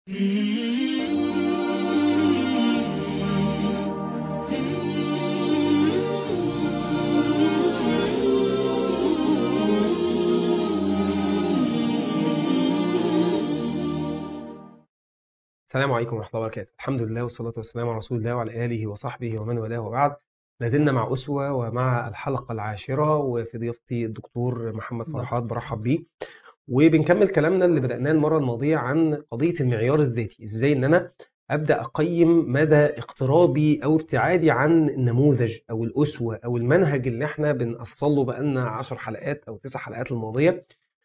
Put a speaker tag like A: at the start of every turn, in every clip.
A: السلام عليكم ورحمة الله وبركاته الحمد لله والصلاة والسلام على رسول الله وعلى آله وصحبه ومن والاه وبعد لازلنا مع أسوة ومع الحلقة العاشرة وفي ضيافتي الدكتور محمد فرحات برحب بيه وبنكمل كلامنا اللي بدأناه المرة الماضية عن قضية المعيار الذاتي ازاي ان انا ابدأ اقيم مدى اقترابي او ابتعادي عن النموذج او الأسوة او المنهج اللي احنا بنأصل له بقالنا 10 حلقات او 9 حلقات الماضية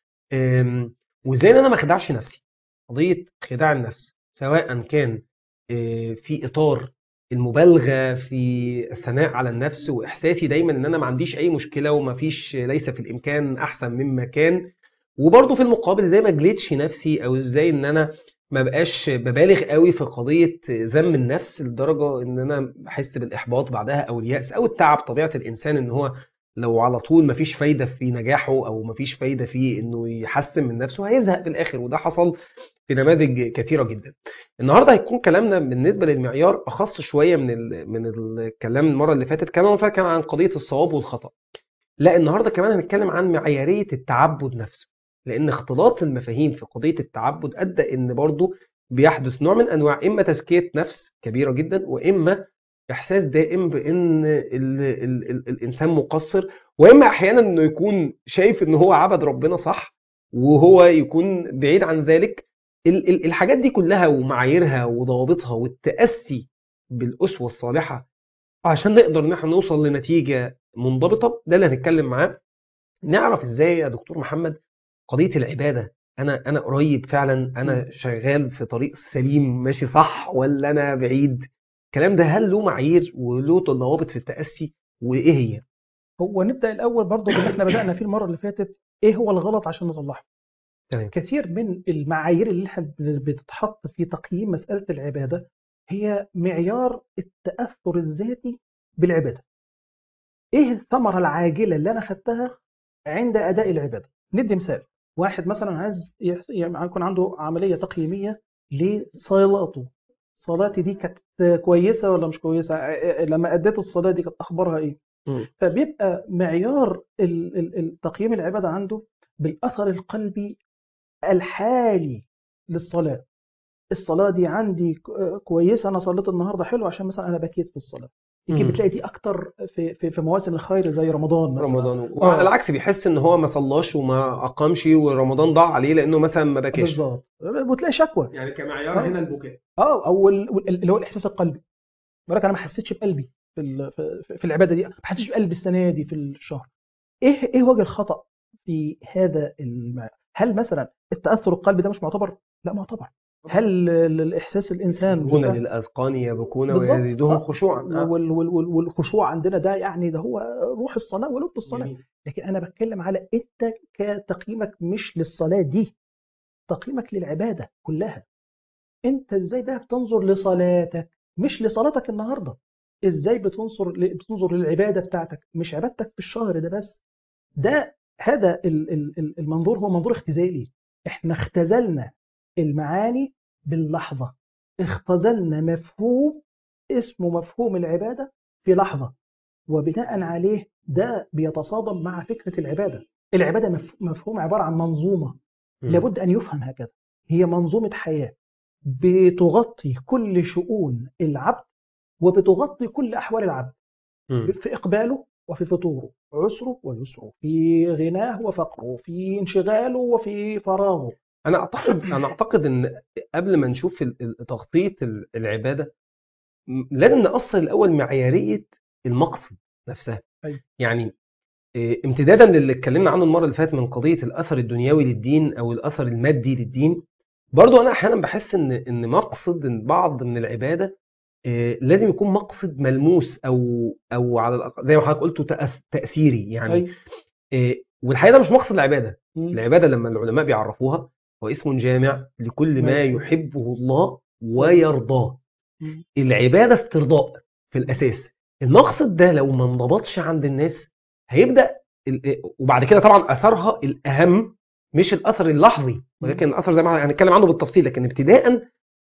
A: أم، وازاي ان انا ما اخدعش نفسي قضية خداع النفس سواء كان آه، في اطار المبالغه في الثناء على النفس واحساسي دايما ان انا ما عنديش اي مشكله وما فيش ليس في الامكان احسن مما كان وبرضه في المقابل ازاي ما اجلدش نفسي او ازاي ان انا ما بقاش ببالغ قوي في قضيه ذم النفس لدرجه ان انا بحس بالاحباط بعدها او الياس او التعب طبيعه الانسان ان هو لو على طول ما فيش فايده في نجاحه او ما فيش فايده في انه يحسن من نفسه هيزهق في الاخر وده حصل في نماذج كثيره جدا النهارده هيكون كلامنا بالنسبه للمعيار اخص شويه من ال... من الكلام المره اللي فاتت كلام اللي فات كان عن قضيه الصواب والخطا لا النهارده كمان هنتكلم عن معياريه التعبد نفسه لان اختلاط المفاهيم في قضيه التعبد ادى ان برضو بيحدث نوع من انواع اما تزكيه نفس كبيره جدا واما احساس دائم بان ال... ال... ال... الانسان مقصر واما احيانا انه يكون شايف ان هو عبد ربنا صح وهو يكون بعيد عن ذلك ال- ال- الحاجات دي كلها ومعاييرها وضوابطها والتأسي بالأسوة الصالحة عشان نقدر ان احنا نوصل لنتيجة منضبطة ده اللي هنتكلم معاه نعرف ازاي يا دكتور محمد قضية العبادة انا انا قريب فعلا انا شغال في طريق سليم ماشي صح ولا انا بعيد الكلام ده هل له معايير وله ضوابط في التأسي وايه هي؟
B: هو نبدأ الأول برضه باللي احنا بدأنا فيه المرة اللي فاتت إيه هو الغلط عشان نصلحه
A: تمام
B: كثير من المعايير اللي احنا بتتحط في تقييم مسألة العبادة هي معيار التأثر الذاتي بالعبادة إيه الثمرة العاجلة اللي أنا خدتها عند أداء العبادة ندي مثال واحد مثلا عايز يحس- يعني يكون عنده عملية تقييمية لصلاته صلاتي دي كانت كويسة ولا مش كويسة ا- ا- لما أديت الصلاة دي كانت أخبارها إيه
A: مم.
B: فبيبقى معيار ال- ال- ال- تقييم العبادة عنده بالأثر القلبي الحالي للصلاة الصلاة دي عندي ك- كويسة أنا صليت النهاردة حلو عشان مثلا أنا بكيت في الصلاة يجي
A: مم.
B: بتلاقي دي أكتر في, في, في مواسم الخير زي رمضان مثلا
A: رمضان وعلى العكس بيحس ان هو ما صلاش وما اقامش ورمضان ضاع عليه لانه مثلا ما بكاش
B: بالظبط وتلاقي شكوى
A: يعني كمعيار
B: آه.
A: هنا البكاء
B: اه او ال- ال- اللي هو الاحساس القلبي بالك انا ما حسيتش بقلبي في ال- في- في العباده دي ما حسيتش بقلبي السنه دي في الشهر ايه ايه وجه الخطا في هذا المعنى هل مثلا التاثر القلبي ده مش معتبر لا معتبر هل ال- الاحساس الانسان
A: هنا للأذقان يبكون
B: بالظبط.
A: ويزيدهم
B: آه.
A: خشوعا آه.
B: وال- وال- وال- والخشوع عندنا ده يعني ده هو روح الصلاه ولب الصلاه
A: جميل.
B: لكن انا بتكلم على انت كتقييمك مش للصلاه دي تقييمك للعباده كلها انت ازاي بقى بتنظر لصلاتك مش لصلاتك النهارده ازاي بتنظر ل- بتنظر للعباده بتاعتك مش عبادتك في الشهر ده بس ده هذا ال- ال- ال- المنظور هو منظور اختزالي احنا اختزلنا المعاني باللحظه اختزلنا مفهوم اسمه مفهوم العباده في لحظه وبناء عليه ده بيتصادم مع فكره العباده العباده مف- مفهوم عباره عن منظومه
A: مم.
B: لابد ان يفهم هكذا هي منظومه حياه بتغطي كل شؤون العبد وبتغطي كل احوال العبد
A: مم.
B: في اقباله وفي فطوره عسره ويسره في غناه وفقره في انشغاله وفي فراغه
A: انا اعتقد انا اعتقد ان قبل ما نشوف ال- ال- تغطيه ال- العباده م- لازم نأصل الاول معياريه المقصد نفسها
B: أيوة.
A: يعني إيه، امتدادا للي اتكلمنا عنه المره اللي فاتت من قضيه الاثر الدنيوي للدين او الاثر المادي للدين برضو انا احيانا بحس ان ان مقصد بعض من العباده إيه، لازم يكون مقصد ملموس او او على الأقل زي ما حضرتك قلت تأث- تاثيري يعني
B: أيوة.
A: إيه، والحقيقه ده مش مقصد العباده
B: مم.
A: العبادة لما العلماء بيعرفوها هو اسم جامع لكل ما
B: ما
A: يحبه الله ويرضاه
B: مم.
A: العبادة استرضاء في الأساس المقصد ده لو ما انضبطش عند الناس هيبدأ ال- وبعد كده طبعا أثرها الأهم مش الأثر اللحظي ولكن الأثر زي ما هنتكلم عنه بالتفصيل لكن ابتداء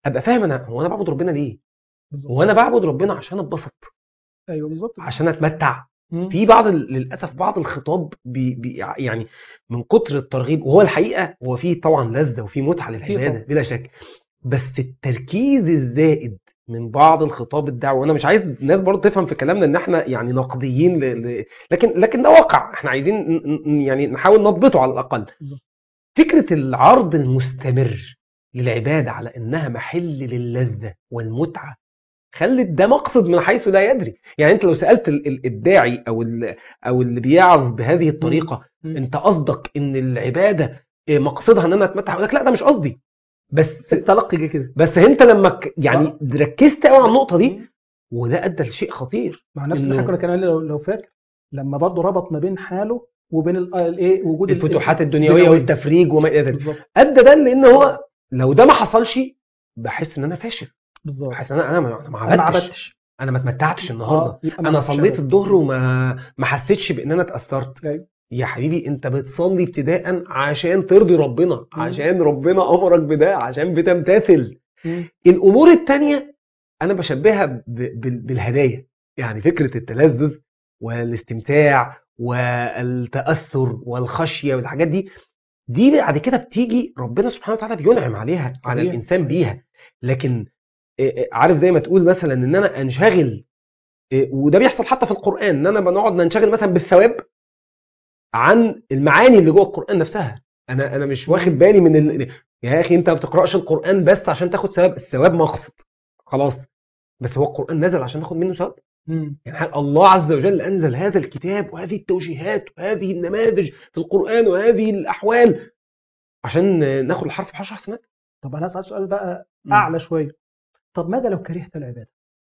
A: ابقى فاهم انا هو انا بعبد ربنا ليه
B: بالظبط
A: هو انا بعبد ربنا عشان اتبسط
B: ايوه بالظبط
A: عشان اتمتع
B: مم.
A: في بعض ال- للاسف بعض الخطاب بي بي يعني من كتر الترغيب وهو الحقيقه هو فيه طبعا لذه وفيه متعه للعباده
B: طبعا.
A: بلا شك بس التركيز الزائد من بعض الخطاب الدعوي وانا مش عايز الناس برضه تفهم في كلامنا ان احنا يعني نقديين ل... ل... لكن لكن ده واقع احنا عايزين ن- ن- يعني نحاول نضبطه على الاقل
B: بالظبط.
A: فكره العرض المستمر للعباده على انها محل للذه والمتعه خلت ده مقصد من حيث لا يدري يعني انت لو سالت ال- ال- الداعي او ال- او اللي بيعظ بهذه الطريقه
B: مم.
A: انت قصدك ان العباده إيه، مقصدها ان انا اتمتع يقول لك لا ده مش قصدي بس
B: التلقي جه كده
A: بس انت لما ك- يعني
B: آه.
A: ركزت قوي على النقطه دي
B: مم.
A: وده ادى لشيء خطير
B: مع نفس اللي
A: إنه-
B: احنا كنا كنا لو, لو فاكر لما برضه ربط ما بين حاله وبين ال- الايه وجود ال-
A: الفتوحات الدنيويه
B: الدنيوية.
A: والتفريج وما الى ذلك
B: بالظبط
A: ادى ده لان هو لو ده ما حصلش بحس ان انا فاشل
B: بالظبط
A: بحس ان انا انا ما- أنا ما
B: انا ما
A: عبدتش
B: عبدتش
A: انا ما اتمتعتش النهارده
B: آه، يبقى ما
A: انا
B: عبدتش
A: صليت
B: أبداً.
A: الظهر وما ما حسيتش بان انا اتاثرت
B: أيوة.
A: يا حبيبي انت بتصلي ابتداء عشان ترضي ربنا عشان ربنا امرك بده عشان بتمتثل
B: مم.
A: الامور التانية انا بشبهها ب- بال- بالهدايا يعني فكره التلذذ والاستمتاع والتاثر والخشيه والحاجات دي دي بعد كده بتيجي ربنا سبحانه وتعالى بينعم عليها على
B: صحيح،
A: الانسان
B: صحيح.
A: بيها لكن إيه إيه عارف زي ما تقول مثلا ان انا انشغل إيه، وده بيحصل حتى في القران ان انا بنقعد ننشغل مثلا بالثواب عن المعاني اللي جوه القران نفسها انا انا مش واخد بالي من ال... يا اخي انت ما بتقراش القران بس عشان تاخد ثواب الثواب مقصد خلاص بس هو القران نزل عشان ناخد منه ثواب
B: مم.
A: يعني هل الله عز وجل انزل هذا الكتاب وهذه التوجيهات وهذه النماذج في القران وهذه الاحوال عشان ناخد الحرف بحشر حسنات
B: طب انا اسال سؤال بقى اعلى شويه طب ماذا لو كرهت العباده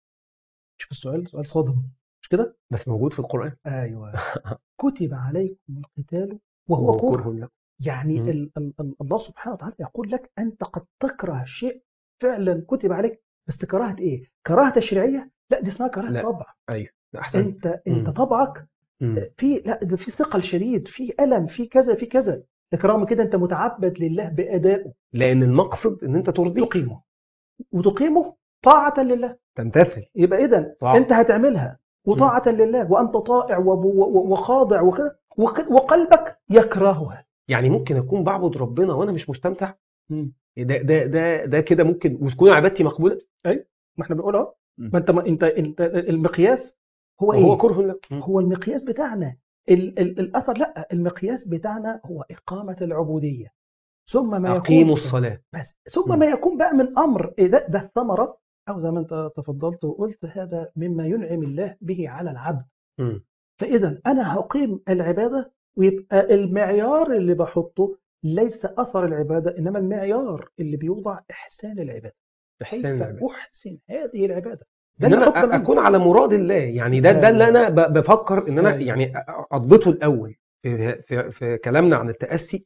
B: شوف السؤال سؤال صادم مش كده
A: بس موجود في القران
B: ايوه كتب عليكم القتال وهو كره
A: كره لكم
B: يعني
A: مم.
B: ال ال ال الله سبحانه وتعالى يقول لك انت قد تكره شيء فعلا كتب عليك بس كراهه ايه؟ كراهه تشريعيه؟ لا دي اسمها كراهه
A: لا.
B: طبع
A: احسن
B: انت انت
A: مم.
B: طبعك
A: مم.
B: في لا ده في ثقل شديد في الم في كذا في كذا لكن رغم كده انت متعبد لله بادائه
A: لان المقصد ان انت ترضيه
B: تقيمه وتقيمه طاعه لله
A: تمتثل
B: يبقى اذا
A: طاعة.
B: انت هتعملها وطاعه لله وانت طائع وب- و- وخاضع وكذا وك- وقلبك يكرهها
A: يعني ممكن اكون بعبد ربنا وانا مش مستمتع ده ده ده ده كده ممكن وتكون عبادتي مقبوله
B: ما احنا بنقول اهو
A: مم.
B: ما انت ما انت انت المقياس هو
A: وهو
B: ايه؟
A: كره لكم
B: هو المقياس بتاعنا ال ال الاثر لا المقياس بتاعنا هو اقامه العبوديه ثم ما
A: اقيموا
B: يكون
A: الصلاه
B: بس ثم
A: مم.
B: ما يكون بقى من امر إيه ده, ده الثمره او زي ما انت تفضلت وقلت هذا مما ينعم الله به على العبد
A: مم.
B: فاذا انا هقيم العباده ويبقى المعيار اللي بحطه ليس اثر العباده انما المعيار اللي بيوضع احسان العباده
A: احسان
B: كيف
A: العبادة.
B: احسن هذه العباده ده
A: ان
B: اللي
A: انا
B: أفضل منه.
A: اكون على مراد الله يعني ده ده اللي انا ب- بفكر ان انا
B: أيوة.
A: يعني اضبطه الاول في في, في كلامنا عن التاسي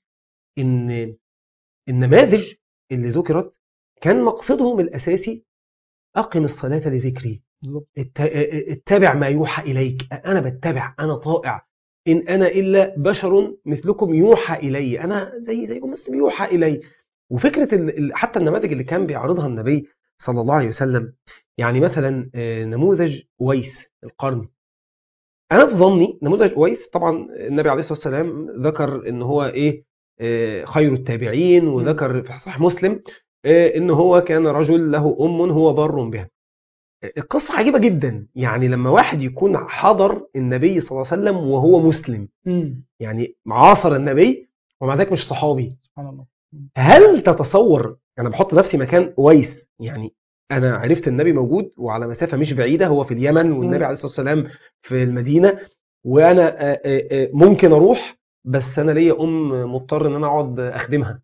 A: ان النماذج اللي ذكرت كان مقصدهم الاساسي اقم الصلاه لذكري
B: بالظبط
A: ات- اتبع ما يوحى اليك انا بتبع انا طائع ان انا الا بشر مثلكم يوحى الي انا زي زيكم بس بيوحى الي وفكره ال- ال- حتى النماذج اللي كان بيعرضها النبي صلى الله عليه وسلم يعني مثلا آه، نموذج ويس القرني انا في ظني نموذج ويس طبعا النبي عليه الصلاه والسلام ذكر ان هو ايه آه، خير التابعين وذكر في صحيح مسلم آه، ان هو كان رجل له ام هو بر بها القصة عجيبة جدا يعني لما واحد يكون حضر النبي صلى الله عليه وسلم وهو مسلم
B: مم.
A: يعني معاصر النبي ومع ذلك مش صحابي
B: سبحان الله
A: هل تتصور انا بحط نفسي مكان ويس يعني انا عرفت النبي موجود وعلى مسافة مش بعيدة هو في اليمن والنبي
B: مم.
A: عليه الصلاة والسلام في المدينة وانا آه، آه، آه، ممكن اروح بس انا ليا ام مضطر ان انا اقعد اخدمها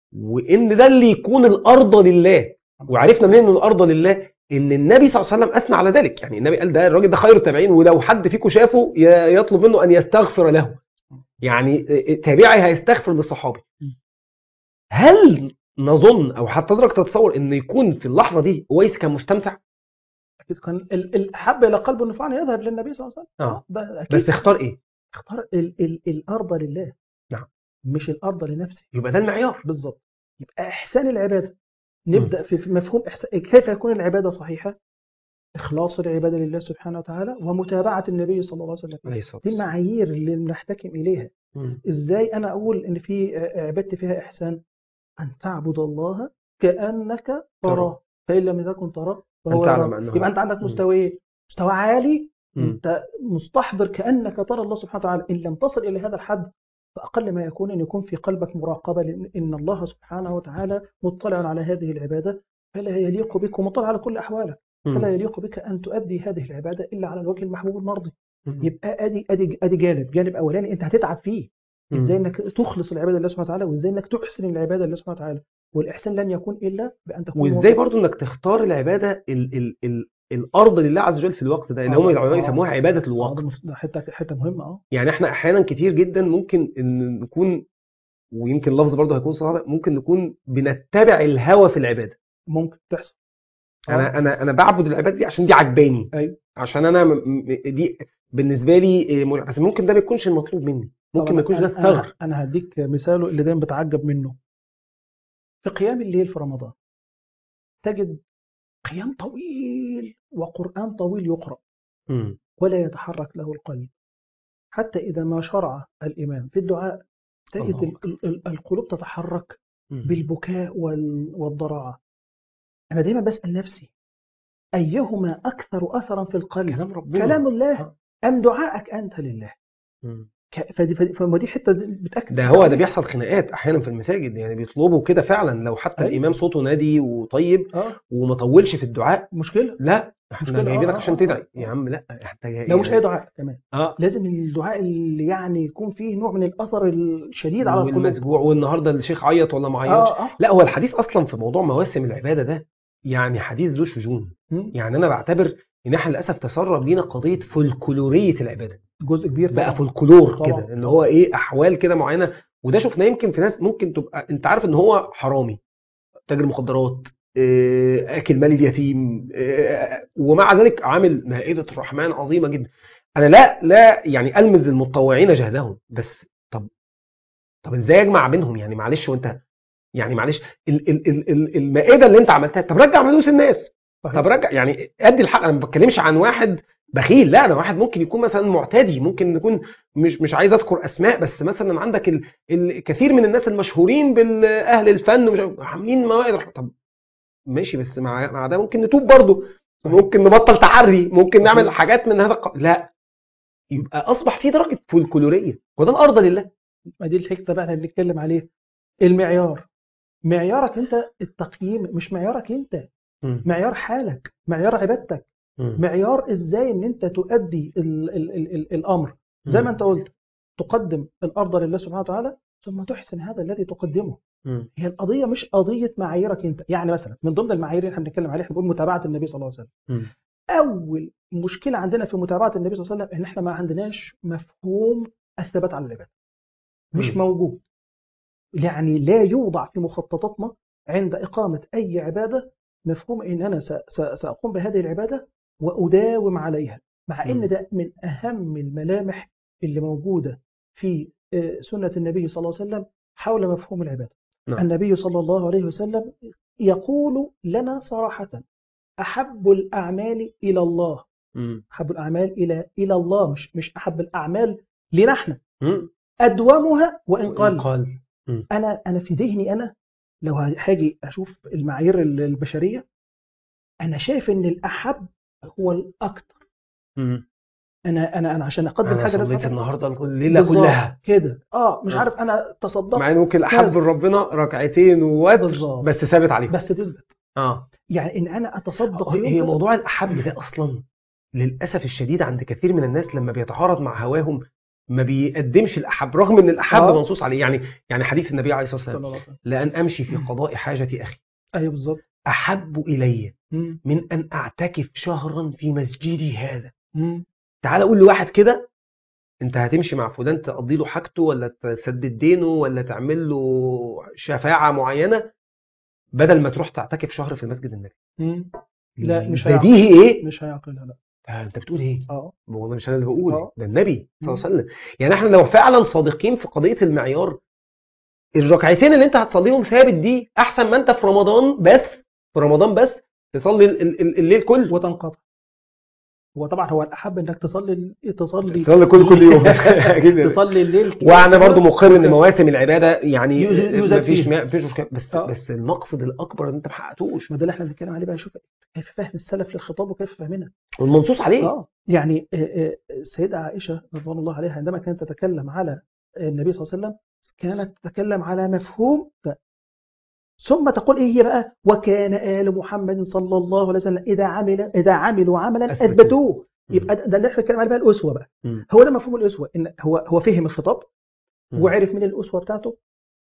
A: وان ده اللي يكون الارض لله وعرفنا منين ان الارض لله ان النبي صلى الله عليه وسلم اثنى على ذلك يعني النبي قال ده الراجل ده خير التابعين ولو حد فيكم شافه ي- يطلب منه ان يستغفر له يعني تابعي هيستغفر للصحابي هل نظن او حضرتك تتصور ان يكون في اللحظه دي ويس كان مستمتع
B: اكيد كان ال- ال- حب الى قلبه انه فعلا يذهب للنبي صلى الله عليه وسلم
A: اه
B: ده اكيد
A: بس اختار ايه
B: اختار ال ال الارض لله
A: نعم.
B: مش الارض لنفسه
A: يبقى ده المعيار
B: بالظبط يبقى احسان العباده نبدا في في مفهوم إحسان كيف يكون العباده صحيحه اخلاص العباده لله سبحانه وتعالى ومتابعه النبي صلى الله عليه وسلم
A: عليه الصلاة
B: دي
A: والسلام
B: المعايير اللي بنحتكم اليها
A: مم.
B: ازاي انا اقول ان في عبادتي فيها احسان ان تعبد الله كانك تراه فان لم تكن تراه فهو
A: أن تعلم
B: يراك.
A: أنه
B: يبقى انت عندك
A: مم.
B: مستويين مستوى عالي
A: مم.
B: انت مستحضر كانك ترى الله سبحانه وتعالى ان لم تصل الى هذا الحد فاقل ما يكون ان يكون في قلبك مراقبه لان إن الله سبحانه وتعالى مطلع على هذه العباده فلا يليق بك ومطلع على كل احوالك فلا
A: مم.
B: يليق بك ان تؤدي هذه العباده الا على الوجه المحبوب المرضي
A: مم.
B: يبقى ادي ادي ادي جانب جانب اولاني انت هتتعب فيه
A: مم.
B: ازاي انك تخلص العباده لله سبحانه وتعالى وازاي انك تحسن العباده لله سبحانه وتعالى والاحسان لن يكون الا بان تكون
A: وازاي برضو انك تختار العباده ال ال ال الارض لله عز وجل في الوقت ده اللي
B: آه،
A: هم العلماء
B: آه.
A: يسموها عباده
B: آه،
A: الوقت
B: ده مس- ده حته حته مهمه اه
A: يعني احنا احيانا كتير جدا ممكن ان نكون ويمكن اللفظ برضه هيكون صعب ممكن نكون بنتبع الهوى في العباده
B: ممكن تحصل آه.
A: انا انا انا بعبد العباده دي عشان دي عجباني
B: أيوة.
A: عشان انا م- م- دي بالنسبه لي م- بس ممكن ده ما يكونش المطلوب مني ممكن
B: طبعاً
A: ما يكونش ده
B: أنا-
A: الثغر
B: انا انا هديك مثاله اللي دايما بتعجب منه في قيام الليل في رمضان تجد قيام طويل وقرآن طويل يقرأ
A: مم.
B: ولا يتحرك له القلب حتى إذا ما شرع الإمام في الدعاء تجد
A: الله
B: ال- ال- ال- القلوب تتحرك
A: مم.
B: بالبكاء وال- والضراعة أنا دايما بسأل نفسي أيهما أكثر أثرا في القلب
A: كلام ربنا
B: كلام الله
A: آه.
B: أم دعائك أنت لله
A: مم.
B: ك- فدي فدي فما دي حتة بتأكد
A: ده هو ده بيحصل خناقات احيانا في المساجد يعني بيطلبوا كده فعلا لو حتى
B: أيوة.
A: الامام صوته نادي وطيب
B: اه
A: وما طولش في الدعاء
B: مشكلة
A: لا احنا
B: مشكلة،
A: جايبينك
B: آه،
A: عشان
B: آه،
A: تدعي
B: آه.
A: يا عم لا انت جاي
B: لو مش
A: يعني-
B: أي دعاء كمان
A: اه
B: لازم الدعاء اللي يعني يكون فيه نوع من الأثر الشديد على القلوب
A: والمسجوع والنهارده الشيخ عيط ولا ما عيطش
B: اه اه
A: لا هو الحديث اصلا في موضوع مواسم العباده ده يعني حديث ذو شجون
B: مم.
A: يعني انا بعتبر ان احنا للاسف تسرب لينا قضيه فولكلوريه العباده
B: جزء كبير
A: بقى
B: طبعاً.
A: فولكلور
B: طبعاً.
A: كده ان هو ايه احوال كده معينه وده شفناه يمكن في ناس ممكن تبقى انت عارف ان هو حرامي تاجر مخدرات آه، اكل مال اليتيم آه، ومع ذلك عامل مائده الرحمن عظيمه جدا انا لا لا يعني المز المتطوعين جهدهم بس طب طب ازاي اجمع بينهم يعني معلش وانت يعني معلش ال ال ال ال المائده اللي انت عملتها طب رجع فلوس الناس
B: صحيح.
A: طب رجع يعني ادي الحق انا ما بتكلمش عن واحد بخيل لا انا واحد ممكن يكون مثلا معتدي ممكن يكون مش مش عايز اذكر اسماء بس مثلا عندك ال الكثير من الناس المشهورين بالاهل الفن ومش عارف- عاملين موائد رحمة. طب ماشي بس مع مع ده ممكن نتوب برضه ممكن نبطل تعري ممكن
B: صحيح.
A: نعمل حاجات من هذا الق... لا يبقى اصبح في درجه فولكلوريه وده الارض لله
B: ما دي الحته بقى اللي بنتكلم عليها المعيار معيارك انت التقييم مش معيارك انت معيار حالك معيار عبادتك معيار ازاي ان انت تؤدي ال ال ال ال الامر زي ما انت قلت تقدم الارض لله سبحانه وتعالى ثم تحسن هذا الذي تقدمه
A: مم.
B: هي القضيه مش قضيه معاييرك انت يعني مثلا من ضمن المعايير اللي احنا بنتكلم عليها احنا بنقول متابعه النبي صلى الله عليه وسلم
A: مم.
B: اول مشكله عندنا في متابعه النبي صلى الله عليه وسلم ان احنا ما عندناش مفهوم الثبات على العباده مش
A: مم.
B: موجود يعني لا يوضع في مخططاتنا عند إقامة أي عبادة مفهوم إن أنا س- س- سأقوم بهذه العبادة وأداوم عليها مع
A: مم.
B: إن ده من أهم الملامح اللي موجودة في آه، سنة النبي صلى الله عليه وسلم حول مفهوم العبادة
A: نعم.
B: النبي صلى الله عليه وسلم يقول لنا صراحة أحب الأعمال إلى الله
A: مم.
B: أحب الأعمال إلى إلى الله مش مش أحب الأعمال لنا احنا
A: مم.
B: أدومها وإن قل
A: قال
B: انا انا في ذهني انا لو هاجي اشوف المعايير البشريه انا شايف ان الاحب هو الاكثر
A: مم.
B: انا انا انا عشان اقدم
A: انا
B: حاجه
A: صليت
B: للخطأ،
A: النهارده الليله
B: بالظبط
A: كلها
B: كده اه مش
A: آه.
B: عارف انا تصدقت
A: مع ان ممكن احب
B: كذا.
A: ربنا ركعتين ووتر
B: بالظبط
A: بس ثابت عليهم
B: بس تثبت
A: اه
B: يعني ان انا اتصدق
A: هي
B: يوم
A: هي
B: كده.
A: موضوع الاحب ده اصلا للاسف الشديد عند كثير من الناس لما بيتعارض مع هواهم ما بيقدمش الاحب رغم ان الاحب
B: آه.
A: منصوص عليه يعني يعني حديث النبي عليه الصلاه
B: صلى
A: والسلام
B: الله عليه وسلم
A: لان امشي في قضاء حاجه اخي
B: ايوه بالظبط
A: احب الي
B: مم.
A: من ان اعتكف شهرا في مسجدي هذا
B: مم.
A: تعال قول لواحد كده انت هتمشي مع فلان تقضي له حاجته ولا تسدد دينه ولا تعمل له شفاعه معينه بدل ما تروح تعتكف شهر في مسجد النبي
B: مم. لا، مش هيعقل.
A: بديهي ايه
B: مش هيعقلها لا
A: آه، انت بتقول ايه
B: اه
A: والله مش انا اللي بقول
B: آه.
A: ده النبي صلى الله
B: مم.
A: عليه وسلم يعني احنا لو فعلا صادقين في قضيه المعيار الركعتين اللي انت هتصليهم ثابت دي احسن ما انت في رمضان بس في رمضان بس تصلي ال- ال- الليل كله
B: وتنقطع هو طبعا هو الاحب انك تصلي تصلي
A: تصلي كل كل يوم اكيد
B: تصلي الليل كده.
A: وانا برضو مقر ان مواسم العباده يعني
B: يزاد- يزاد
A: مفيش
B: فيها.
A: مفيش مشكله بس
B: آه.
A: بس المقصد الاكبر ان انت ما حققتوش
B: ما ده اللي احنا بنتكلم عليه بقى شوف كيف فهم السلف للخطاب وكيف فهمنا
A: والمنصوص عليه
B: اه يعني آه، آه، السيدة عائشة رضوان الله عليها عندما كانت تتكلم على النبي صلى الله عليه وسلم كانت تتكلم على مفهوم ده. ثم تقول ايه هي بقى وكان آل محمد صلى الله عليه وسلم إذا عمل إذا عملوا عملا
A: أثبتوه.
B: أثبتوه يبقى ده ده اللي احنا بنتكلم عليه بقى الأسوة بقى
A: مم.
B: هو ده مفهوم الأسوة إن هو هو فهم الخطاب
A: مم.
B: وعرف من الأسوة بتاعته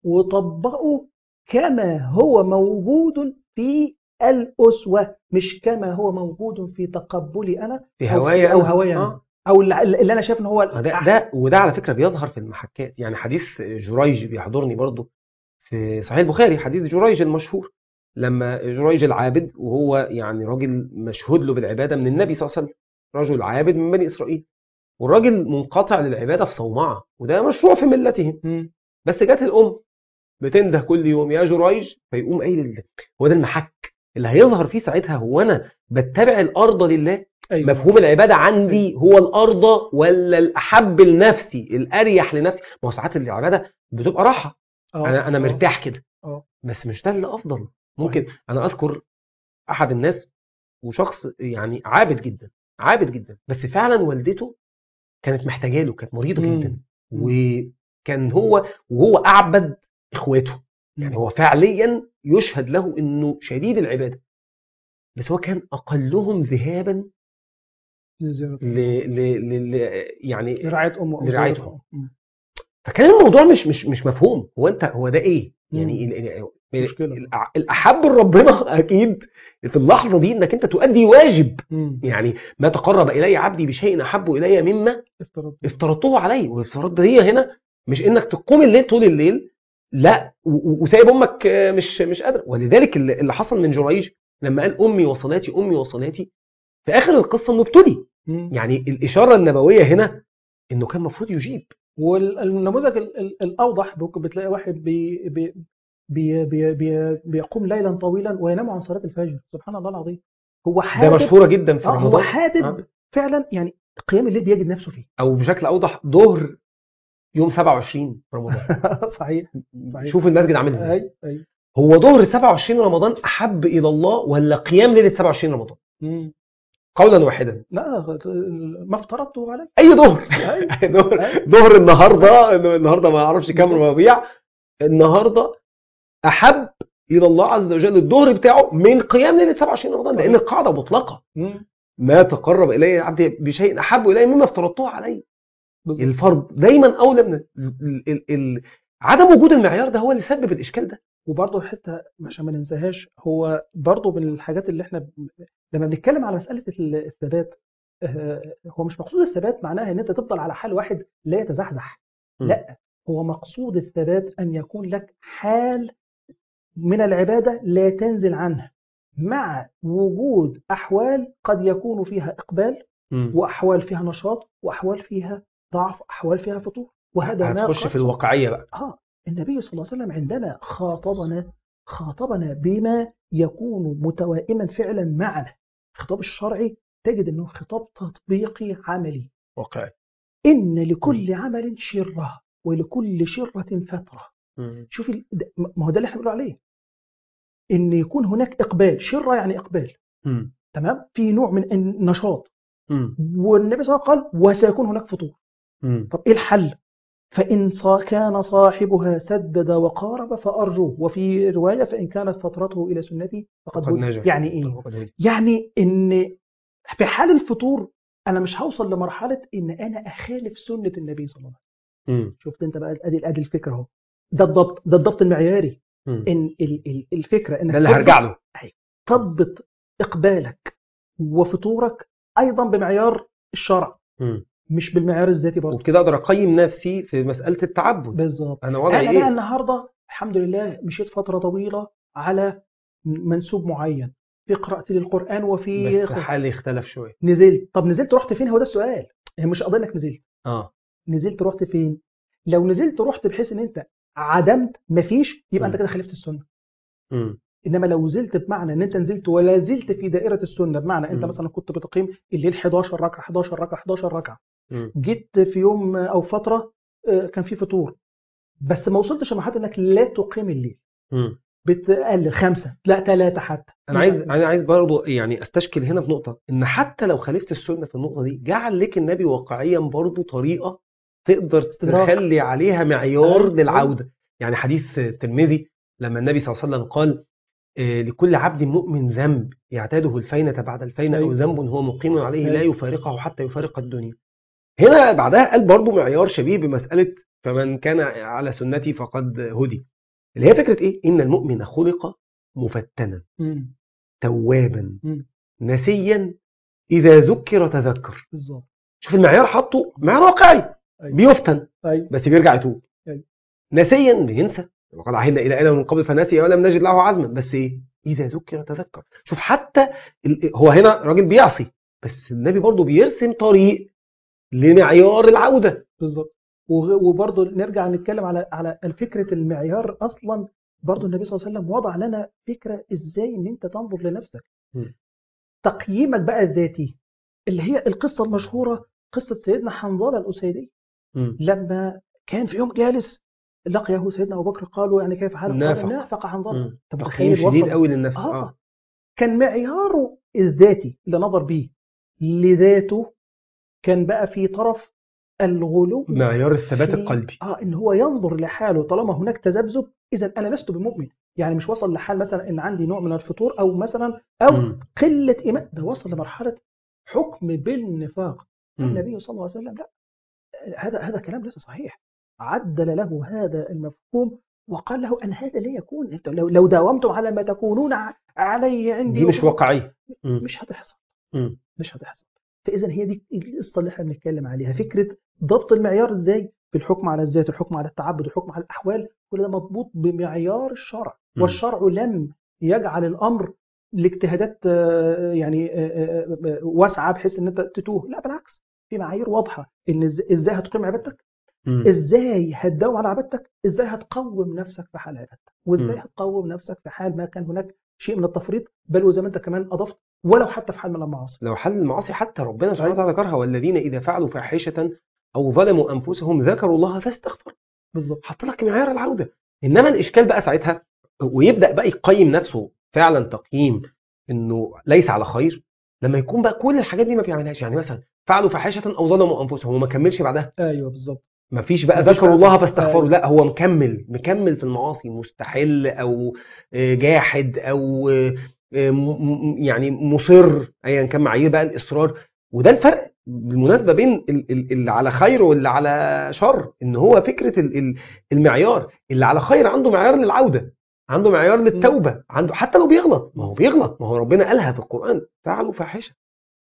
B: وطبقه كما هو موجود في الأسوة مش كما هو موجود في تقبلي أنا
A: في
B: أو
A: هوايا
B: أو
A: أنا.
B: هوايا أنا.
A: آه.
B: أو اللي اللي أنا شايف إن هو
A: ما ده
B: الأح-
A: ده وده على فكره بيظهر في المحكات يعني حديث جريج بيحضرني برضو في صحيح البخاري حديث جريج المشهور لما جريج العابد وهو يعني راجل مشهود له بالعباده من النبي صلى الله عليه وسلم رجل عابد من بني اسرائيل والراجل منقطع للعباده في صومعه وده مشروع في ملتهم
B: مم.
A: بس جت الام بتنده كل يوم يا جريج فيقوم قايل ال- هو ده المحك اللي هيظهر فيه ساعتها هو انا بتبع الارض لله
B: أيوة.
A: مفهوم العباده عندي هو الارض ولا الاحب لنفسي الاريح لنفسي ما هو ساعات العباده بتبقى راحه
B: آه،
A: انا انا
B: آه.
A: مرتاح كده
B: آه.
A: بس مش ده اللي افضل ممكن انا اذكر احد الناس وشخص يعني عابد جدا عابد جدا بس فعلا والدته كانت محتاجه له كانت مريضه
B: مم.
A: جدا
B: مم.
A: وكان هو وهو اعبد اخواته يعني هو فعليا يشهد له انه شديد العباده بس هو كان اقلهم ذهابا
B: لزيارة.
A: ل... ل... ل... ل... يعني
B: لرعاية أمه أو
A: لرعاية
B: زوجته. مم.
A: فكان الموضوع مش مش مش مفهوم هو انت هو ده ايه يعني
B: مم.
A: ال- ال-
B: مشكلة.
A: الأع- الاحب لربنا اكيد في اللحظه دي انك انت تؤدي واجب
B: مم.
A: يعني ما تقرب الي عبدي بشيء احب الي مما
B: افترض
A: افترضته عليه والافتراض هي هنا مش انك تقوم الليل طول الليل لا و- و- وسايب امك آه، مش مش قادره ولذلك اللي اللي حصل من جريج لما قال امي وصلاتي امي وصلاتي في اخر القصه انه ابتلي
B: مم.
A: يعني الاشاره النبويه هنا انه كان المفروض يجيب
B: والنموذج ال- ال- الأوضح ممكن بتلاقي واحد بي بي بي بي بي بيقوم ليلا طويلا وينام عن صلاة الفجر سبحان الله العظيم هو
A: ده
B: حابب
A: مشهوره جدا في
B: آه، هو
A: رمضان
B: حابب
A: آه.
B: فعلا يعني قيام الليل بيجد نفسه فيه
A: او بشكل اوضح ظهر يوم 27 رمضان
B: صحيح صحيح.
A: شوف المسجد عامل ازاي
B: اي اي
A: هو ظهر 27 رمضان احب الى الله ولا قيام ليله 27 رمضان
B: مم.
A: قولا واحدا
B: لا ما افترضته عليه
A: اي ظهر
B: أي.
A: ظهر
B: أي.
A: ظهر النهارده النهارده ما اعرفش كام
B: بالظبط.
A: ربيع النهارده احب الى الله عز وجل الظهر بتاعه من قيام ليله 27 رمضان
B: صحيح.
A: لان القاعده مطلقه
B: مم.
A: ما تقرب الي عبدي بشيء احب الي مما افترضته عليه
B: بالظبط.
A: الفرض دايما اولى من ال- ال- ال- ال- عدم وجود المعيار ده هو اللي سبب الاشكال ده
B: وبرضه حتى عشان ما ننساهاش هو برضه من الحاجات اللي احنا ب- لما بنتكلم على مسألة ال- الثبات آه، هو مش مقصود الثبات معناها ان انت تفضل على حال واحد لا يتزحزح
A: م.
B: لا هو مقصود الثبات ان يكون لك حال من العبادة لا تنزل عنها مع وجود أحوال قد يكون فيها إقبال وأحوال فيها نشاط وأحوال فيها ضعف أحوال فيها فتور وهذا ما
A: هتخش
B: قد-
A: في الواقعيه بقى
B: آه النبي صلى الله عليه وسلم عندما خاطبنا خاطبنا بما يكون متوائما فعلا معنا الخطاب الشرعي تجد أنه خطاب تطبيقي عملي
A: واقعي
B: إن لكل عمل شرة ولكل شرة فترة شوف ال- ده- ما هو ده اللي احنا بنقول عليه ان يكون هناك اقبال شره يعني اقبال تمام في نوع من النشاط والنبي صلى الله عليه وسلم قال وسيكون هناك فطور طب ايه الحل فان صا- كان صاحبها سدد وقارب فارجوه وفي روايه فان كانت فترته الى سنتي فقد
A: فقد
B: هدي.
A: نجا
B: يعني ايه يعني ان في حال الفطور انا مش هوصل لمرحله ان انا اخالف سنه النبي صلى الله عليه وسلم شفت انت بقى ادي ادي الفكره اهو ده الضبط ده الضبط المعياري ان ال- ال- الفكره انك
A: ده اللي
B: تضبط-
A: هرجع له
B: تضبط اقبالك وفطورك ايضا بمعيار الشرع مش بالمعيار الذاتي برضه
A: وبكده اقدر اقيم نفسي في مساله التعبد
B: بالظبط
A: انا وضعي
B: انا بقى
A: ايه
B: النهارده الحمد لله مشيت فتره طويله على منسوب معين في قراءتي للقران وفي
A: بس حالي اختلف شويه
B: نزلت طب نزلت رحت فين هو ده السؤال هي مش قضيه انك نزلت
A: اه
B: نزلت رحت فين لو نزلت رحت بحيث ان انت عدمت مفيش يبقى انت
A: مم.
B: كده خالفت السنه
A: مم.
B: انما لو زلت بمعنى ان انت نزلت ولا زلت في دائره السنه بمعنى انت
A: مم.
B: مثلا كنت بتقيم الليل 11 ركعه 11 ركعه 11 ركعه
A: مم.
B: جيت في يوم او فتره آه، كان في فطور بس ما وصلتش لمرحله انك لا تقيم الليل
A: مم.
B: بتقلل خمسه لا ثلاثه حتى
A: انا عايز انا عايز برضه يعني استشكل هنا في نقطه ان حتى لو خالفت السنه في النقطه دي جعل لك النبي واقعيا برضه طريقه تقدر
B: استدراك.
A: تخلي عليها معيار
B: أيوة.
A: للعوده يعني حديث الترمذي لما النبي صلى الله عليه وسلم قال آه، لكل عبد مؤمن ذنب يعتاده الفينة بعد الفينة أو
B: أيوة.
A: ذنب هو مقيم عليه لا
B: أيوة.
A: يفارقه حتى يفارق الدنيا هنا بعدها قال برضه معيار شبيه بمسألة فمن كان على سنتي فقد هدي اللي هي فكرة إيه؟ إن المؤمن خلق مفتنا
B: مم.
A: توابا
B: مم.
A: نسيا إذا ذكر تذكر
B: بالظبط
A: شوف المعيار حطه معيار واقعي
B: أيوة.
A: بيفتن
B: ايوه
A: بس بيرجع يتوب
B: أيوة.
A: نسيا بينسى وقد عهدنا الى ادم من قبل فنسي ولم نجد له عزما بس ايه اذا ذكر تذكر شوف حتى ال- هو هنا راجل بيعصي بس النبي برضه بيرسم طريق لمعيار العوده
B: بالظبط وغ- وبرضه نرجع نتكلم على على فكره المعيار اصلا برضه النبي صلى الله عليه وسلم وضع لنا فكره ازاي ان انت تنظر لنفسك
A: م.
B: تقييمك بقى الذاتي اللي هي القصه المشهوره قصه سيدنا حنظله الاسيدي
A: مم.
B: لما كان في يوم جالس لقيه سيدنا ابو بكر قالوا يعني كيف حالك؟
A: نافق.
B: قال نافق حنظله
A: مم.
B: انت
A: تقييم
B: متخيل
A: شديد
B: وصل
A: قوي للنفس
B: آه.
A: اه
B: كان معياره الذاتي اللي نظر بيه لذاته كان بقى في طرف الغلو
A: معيار الثبات
B: في-
A: القلبي
B: اه ان هو ينظر لحاله طالما هناك تذبذب اذا انا لست بمؤمن يعني مش وصل لحال مثلا ان عندي نوع من الفطور او مثلا او
A: مم.
B: قله ايمان ده وصل لمرحله حكم بالنفاق
A: مم.
B: النبي صلى الله عليه وسلم لا هذا هذا كلام ليس صحيح عدل له هذا المفهوم وقال له ان هذا لا يكون انت لو لو داومتم على ما تكونون ع- عليه عندي
A: دي مش
B: وكنت-
A: واقعيه مم.
B: مش هتحصل
A: مم.
B: مش هتحصل فاذا هي دي القصه اللي احنا بنتكلم عليها فكره ضبط المعيار ازاي في الحكم على الذات الحكم على التعبد الحكم على الاحوال كل ده مضبوط بمعيار الشرع
A: م.
B: والشرع لم يجعل الامر لاجتهادات آه، يعني آه، آه، آه، واسعه بحيث ان انت تتوه لا بالعكس في معايير واضحه ان إز- ازاي هتقيم عبادتك
A: مم.
B: ازاي هتداوم على عبادتك ازاي هتقوم نفسك في حال عبادتك وازاي
A: م.
B: هتقوم نفسك في حال ما كان هناك شيء من التفريط بل وزي ما انت كمان اضفت ولو حتى في حال من المعاصي
A: لو حل المعاصي حتى ربنا سبحانه
B: أيوة.
A: وتعالى ذكرها والذين اذا فعلوا فاحشه او ظلموا انفسهم ذكروا الله فاستغفروا
B: بالظبط
A: حط لك معيار العوده انما الاشكال بقى ساعتها ويبدا بقى يقيم نفسه فعلا تقييم انه ليس على خير لما يكون بقى كل الحاجات دي ما بيعملهاش يعني مثلا فعلوا فاحشه او ظلموا انفسهم وما كملش بعدها
B: ايوه بالظبط
A: ما فيش بقى
B: مفيش
A: ذكروا
B: بقى-
A: الله فاستغفروا
B: أيوة.
A: لا هو مكمل مكمل في المعاصي مستحل او آه، جاحد او آه، م- م- يعني مصر ايا كان معايير بقى الاصرار وده الفرق بالمناسبه بين ال- ال- اللي على خير واللي على شر ان هو فكره ال- ال- المعيار اللي على خير عنده معيار للعوده عنده معيار للتوبه عنده حتى لو بيغلط ما هو بيغلط ما هو ربنا قالها في القران فعلوا فاحشه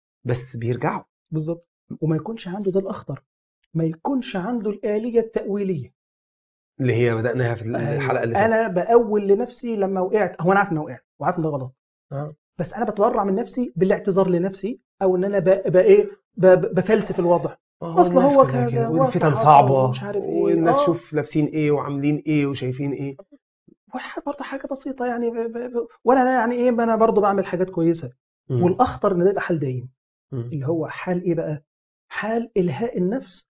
A: بس بيرجعوا
B: بالظبط وما يكونش عنده ده الاخطر ما يكونش عنده الآلية التأويلية
A: اللي هي بدأناها في الحلقه اللي فاتت
B: انا بأول لنفسي لما وقعت هو انا عارف ان أنا وقعت وعارف ان ده غلط
A: آه.
B: بس انا بتبرع من نفسي بالاعتذار لنفسي او ان انا ب- بقى ايه ب- ب- بفلسف الوضع
A: آه،
B: أصل
A: الناس
B: هو
A: كلها
B: كذا
A: كده
B: وأصل
A: والفتن
B: حصل
A: صعبة
B: ومش عارف إيه.
A: والناس
B: آه.
A: شوف لابسين ايه وعاملين ايه وشايفين ايه
B: وح- برضه حاجه بسيطه يعني ب... ب... ب... وانا أنا يعني ايه انا برضه بعمل حاجات كويسه
A: مم.
B: والاخطر ان ده يبقى حال دايم
A: مم.
B: اللي هو حال ايه بقى؟ حال الهاء النفس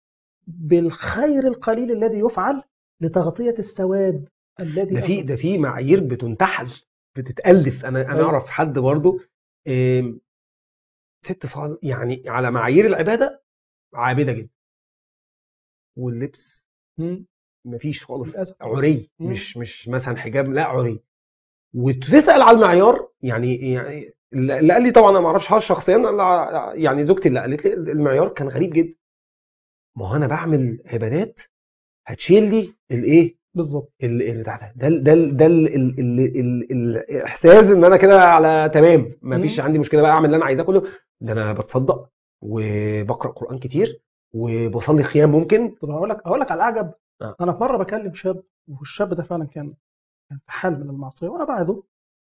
B: بالخير القليل الذي يفعل لتغطيه السواد الذي
A: ده في
B: أظهر.
A: ده في معايير بتنتحل بتتألف انا انا
B: أيوة.
A: اعرف حد برضه آم، ست صال يعني على معايير العبادة عابدة جدا واللبس
B: مم.
A: مفيش خالص
B: للاسف
A: عري
B: مم.
A: مش مش مثلا حجاب لا عري وتسأل على المعيار يعني يعني اللي قال لي طبعا انا ما اعرفش حاجه شخصيا أنا يعني زوجتي اللي قالت لي المعيار كان غريب جدا ما هو انا بعمل عبادات هتشيل لي الايه
B: بالظبط
A: ال- ال- بتاع ده ده ال- ده ال- ده ال- ال- ال- ال- الاحساس ان انا كده على تمام ما فيش
B: مم.
A: عندي مشكله بقى اعمل اللي انا عايزاه كله ده انا بتصدق وبقرا قران كتير وبصلي خيام ممكن
B: طب هقول لك هقول لك على الاعجب
A: آه.
B: انا في مره بكلم شاب والشاب ده فعلا كان كان في حال من المعصيه وانا بعظه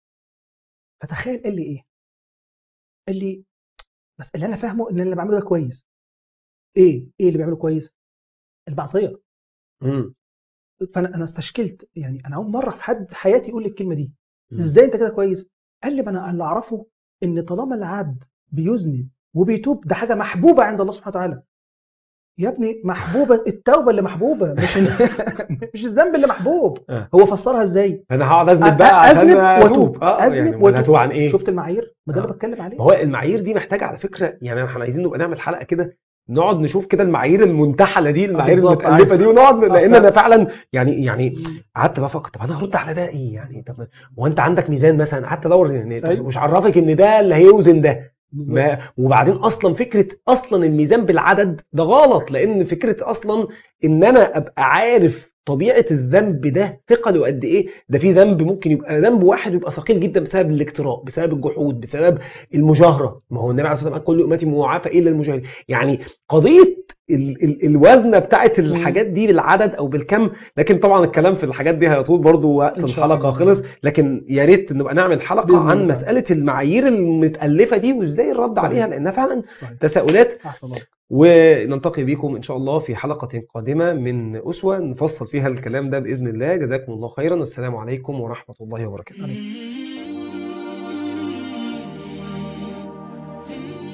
B: فتخيل قال لي ايه؟ قال لي بس اللي انا فاهمه ان اللي بعمله ده كويس ايه؟ ايه اللي بيعمله كويس؟ المعصيه
A: امم
B: فانا انا استشكلت يعني انا اول مره في حد حياتي يقول لي الكلمه دي
A: مم.
B: ازاي انت كده كويس قال لي ما انا اللي اعرفه ان طالما العبد بيذنب وبيتوب ده حاجه محبوبه عند الله سبحانه وتعالى يا ابني محبوبه التوبه اللي محبوبه مش مش الذنب اللي محبوب
A: آه.
B: هو فسرها ازاي
A: فانا هقعد اذنب
B: أ-
A: بقى عشان
B: أذنب
A: اتوب
B: وأتوب.
A: اه
B: أذنب
A: يعني
B: وأتوب.
A: هتوب عن ايه
B: شفت المعايير ما ده اللي
A: آه.
B: بتكلم عليه
A: ما هو المعايير دي محتاجه على فكره يعني احنا عايزين نبقى نعمل حلقه كده نقعد نشوف كده المعايير المنتحله دي المعايير
B: بالظبط،
A: المتالفه
B: عايز-
A: دي ونقعد
B: آه،
A: لان
B: فعلا.
A: انا فعلا يعني يعني قعدت بفكر طب انا هرد على ده ايه يعني طب هو انت عندك ميزان مثلا قعدت ادور يعني طب
B: أيوة.
A: مش عرفك ان ده اللي هيوزن ده
B: بالظبط.
A: ما وبعدين اصلا فكره اصلا الميزان بالعدد ده غلط لان فكره اصلا ان انا ابقى عارف طبيعه الذنب ده ثقل وقد ايه ده في ذنب ممكن يبقى ذنب واحد يبقى ثقيل جدا بسبب الاجتراء بسبب الجحود بسبب المجاهره ما هو النبي عليه الصلاه والسلام قال كل امتي معافى الا المجاهرين يعني قضيه ال ال الوزنه بتاعت الحاجات دي بالعدد او بالكم لكن طبعا الكلام في الحاجات دي هيطول برضو وقت
B: إن شاء
A: الحلقه
B: الله.
A: خلص لكن يا ريت نبقى نعمل حلقه
B: بإذن
A: عن
B: الله.
A: مساله المعايير المتالفه دي وازاي الرد
B: صحيح.
A: عليها لانها فعلا
B: صحيح.
A: تساؤلات
B: احسن الله
A: ونلتقي بكم ان شاء الله في حلقه قادمه من اسوه نفصل فيها الكلام ده باذن الله جزاكم الله خيرا والسلام عليكم ورحمه الله وبركاته
B: عليكم.